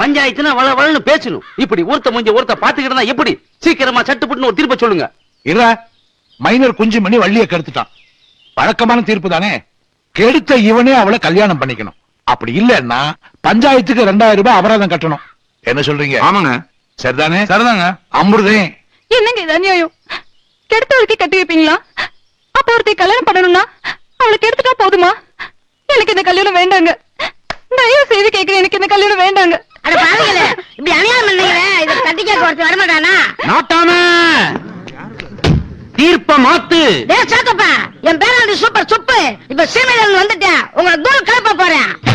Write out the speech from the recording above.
பஞ்சாயத்துனா வள வளன்னு பேசணும் இப்படி ஒருத்த முடிஞ்ச ஒருத்த பாத்துக்கிட்டா எப்படி சீக்கிரமா சட்டுப்பட்டுன்னு ஒரு தீர்ப்பை சொல்லுங்க இற மைனர் குஞ்சு மணி வள்ளிய கெடுத்துட்டான் வழக்கமான தீர்ப்பு தானே கெடுத்த இவனே அவளை கல்யாணம் பண்ணிக்கணும் அப்படி இல்லன்னா பஞ்சாயத்துக்கு ரெண்டாயிரம் ரூபாய் அபராதம் கட்டணும் என்ன சொல்றீங்க ஆமாங்க சரிதானே சரிதாங்க அமிர்தே என்னங்க இது அநியாயம் கெடுத்தவளுக்கு கட்டி வைப்பீங்களா அப்ப ஒருத்தி கல்யாணம் பண்ணணும்னா அவளுக்கு எடுத்துட்டா போதுமா எனக்கு இந்த கல்யாணம் வேண்டாங்க தயவு செய்து கேக்குறேன் எனக்கு இந்த கல்யாணம் வேண்டாங்க அட பாருங்களே இப்படி அநியாயம் பண்ணீங்களே இது தட்டி கேட்க ஒருத்தர் வரமாட்டானா நாட்டாம தீர்ப்ப மாத்து டேய் சாத்தப்பா என் பேராண்டி சூப்பர் சுப்பு இப்ப சீமையில இருந்து வந்துட்டேன் உங்களை தூரம் கிளப்ப போறேன்